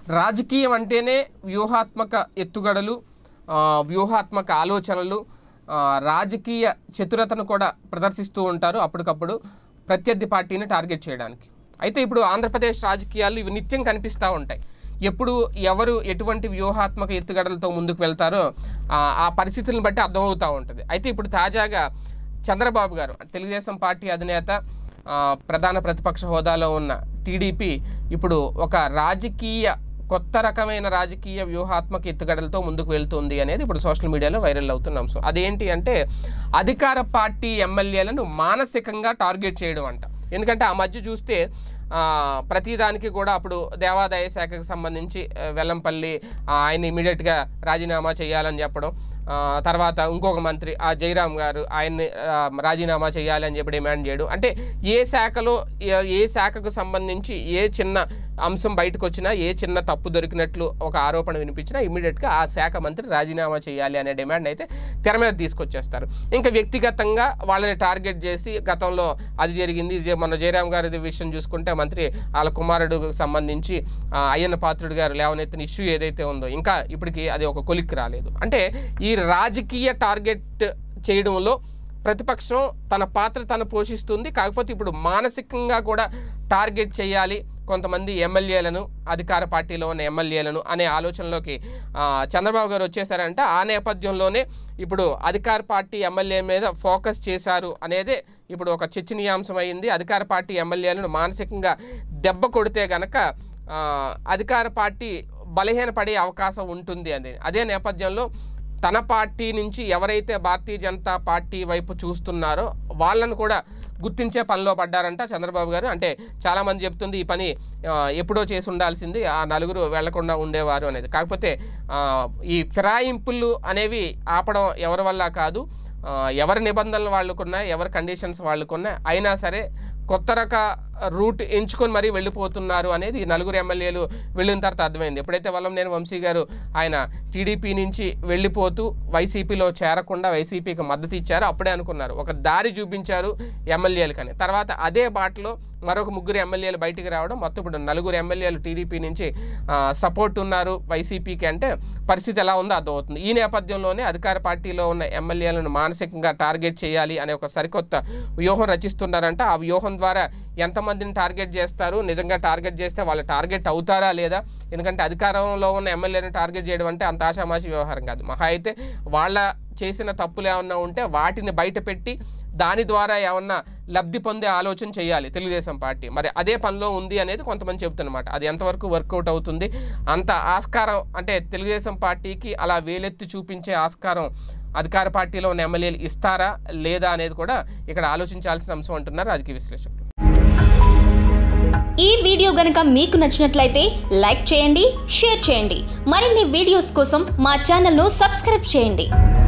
రాజకీయం అంటేనే వ్యూహాత్మక ఎత్తుగడలు ఆ, వ్యూహాత్మక ఆలోచనలు ఆ, రాజకీయ చతురతను కూడా ప్రదర్శిస్తూ ఉంటారు అప్పటికప్పుడు ప్రత్యర్థి పార్టీని టార్గెట్ చేయడానికి అయితే ఇప్పుడు ఆంధ్రప్రదేశ్ రాజకీయాలు ఇవి నిత్యం కనిపిస్తూ ఉంటాయి ఎప్పుడు ఎవరు ఎటువంటి వ్యూహాత్మక ఎత్తుగడలతో ముందుకు వెళ్తారో ఆ, ఆ పరిస్థితులను బట్టి అర్థమవుతూ ఉంటుంది అయితే ఇప్పుడు తాజాగా చంద్రబాబు గారు తెలుగుదేశం పార్టీ అధినేత ఆ, ప్రధాన ప్రతిపక్ష హోదాలో ఉన్న టీడీపీ ఇప్పుడు ఒక రాజకీయ కొత్త రకమైన రాజకీయ వ్యూహాత్మక ఎత్తుగడలతో ముందుకు వెళ్తుంది అనేది ఇప్పుడు సోషల్ మీడియాలో వైరల్ అవుతున్న అంశం అదేంటి అంటే అధికార పార్టీ ఎమ్మెల్యేలను మానసికంగా టార్గెట్ చేయడం అంట ఎందుకంటే ఆ మధ్య చూస్తే ఆ, ప్రతిదానికి కూడా అప్పుడు దేవాదాయ శాఖకు సంబంధించి ఆ, వెల్లంపల్లి ఆ, ఆయన ఇమీడియట్గా రాజీనామా చేయాలని చెప్పడం ఆ, తర్వాత ఇంకొక మంత్రి ఆ జయరాం గారు ఆయన్ని ఆ, రాజీనామా చేయాలని చెప్పి డిమాండ్ చేయడం అంటే ఏ శాఖలో ఏ- ఏ శాఖకు సంబంధించి ఏ చిన్న అంశం బయటకు వచ్చినా ఏ చిన్న తప్పు దొరికినట్లు ఒక ఆరోపణ వినిపించినా ఇమీడియట్గా ఆ శాఖ మంత్రి రాజీనామా చేయాలి అనే డిమాండ్ అయితే తెర మీద తీసుకొచ్చేస్తారు ఇంకా వ్యక్తిగతంగా వాళ్ళని టార్గెట్ చేసి గతంలో అది జరిగింది జే- మన జయరాం గారి విషయం చూసుకుంటే మంత్రి వాళ్ళ కుమారుడు సంబంధించి ఆ, అయ్యన్న పాత్రుడు గారు లేవనెత్తిన ఇష్యూ ఏదైతే ఉందో ఇంకా ఇప్పటికి అది ఒక కొలిక్కి రాలేదు అంటే ఈ రాజకీయ టార్గెట్ చేయడంలో ప్రతిపక్షం తన పాత్ర తను పోషిస్తుంది కాకపోతే ఇప్పుడు మానసికంగా కూడా టార్గెట్ చేయాలి కొంతమంది ఎమ్మెల్యేలను అధికార పార్టీలో ఉన్న ఎమ్మెల్యేలను అనే ఆలోచనలోకి ఆ, చంద్రబాబు గారు వచ్చేసారంటే ఆ నేపథ్యంలోనే ఇప్పుడు అధికార పార్టీ ఎమ్మెల్యే మీద ఫోకస్ చేశారు అనేదే ఇప్పుడు ఒక చర్చనీయాంశం అయింది అధికార పార్టీ ఎమ్మెల్యేలను మానసికంగా దెబ్బ కొడితే గనక ఆ, అధికార పార్టీ బలహీనపడే అవకాశం ఉంటుంది అని అదే నేపథ్యంలో తన పార్టీ నుంచి ఎవరైతే భారతీయ జనతా పార్టీ వైపు చూస్తున్నారో వాళ్ళను కూడా గుర్తించే పనిలో పడ్డారంట చంద్రబాబు గారు అంటే చాలామంది చెప్తుంది ఈ పని ఆ, ఎప్పుడో చేసి ఉండాల్సింది ఆ నలుగురు వెళ్లకుండా ఉండేవారు అనేది కాకపోతే ఆ, ఈ ఫిరాయింపులు అనేవి ఆపడం ఎవరి వల్ల కాదు ఆ, ఎవరి నిబంధనలు వాళ్ళకున్నాయి ఎవరి కండిషన్స్ వాళ్ళకున్నాయి అయినా సరే కొత్త రక రూట్ ఎంచుకొని మరీ వెళ్ళిపోతున్నారు అనేది ఈ నలుగురు ఎమ్మెల్యేలు వెళ్ళిన తర్వాత అర్థమైంది ఎప్పుడైతే వల్లంనేని వంశీ గారు ఆయన టీడీపీ నుంచి వెళ్ళిపోతూ వైసీపీలో చేరకుండా వైసీపీకి మద్దతు ఇచ్చారు అప్పుడే అనుకున్నారు ఒక దారి చూపించారు ఎమ్మెల్యేలకని తర్వాత అదే బాటలో మరొక ముగ్గురు ఎమ్మెల్యేలు బయటికి రావడం మొత్తం ఇప్పుడు నలుగురు ఎమ్మెల్యేలు టీడీపీ నుంచి సపోర్ట్ ఉన్నారు వైసీపీకి అంటే పరిస్థితి ఎలా ఉందో అర్థమవుతుంది ఈ నేపథ్యంలోనే అధికార పార్టీలో ఉన్న ఎమ్మెల్యేలను మానసికంగా టార్గెట్ చేయాలి అనే ఒక సరికొత్త వ్యూహం రచిస్తున్నారంట ఆ వ్యూహం ద్వారా ఎంతమందిని టార్గెట్ చేస్తారు నిజంగా టార్గెట్ చేస్తే వాళ్ళు టార్గెట్ అవుతారా లేదా ఎందుకంటే అధికారంలో ఉన్న ఎమ్మెల్యేని టార్గెట్ చేయడం అంటే అంత ఆషామాషి వ్యవహారం కాదు మహా అయితే వాళ్ళ చేసిన తప్పులు ఏమన్నా ఉంటే వాటిని బయట పెట్టి దాని ద్వారా ఏమన్నా లబ్ధి పొందే ఆలోచన చేయాలి తెలుగుదేశం పార్టీ మరి అదే పనిలో ఉంది అనేది కొంతమంది చెబుతున్నమాట అది ఎంతవరకు వర్కౌట్ అవుతుంది అంత ఆస్కారం అంటే తెలుగుదేశం పార్టీకి అలా వేలెత్తి చూపించే ఆస్కారం అధికార పార్టీలో ఉన్న ఎమ్మెల్యేలు ఇస్తారా లేదా అనేది కూడా ఇక్కడ ఆలోచించాల్సిన అంశం అంటున్నారు రాజకీయ విశ్లేషకులు ఈ వీడియో గనుక మీకు నచ్చినట్లయితే లైక్ చేయండి షేర్ చేయండి మరిన్ని వీడియోస్ కోసం మా ఛానల్ను సబ్స్క్రైబ్ చేయండి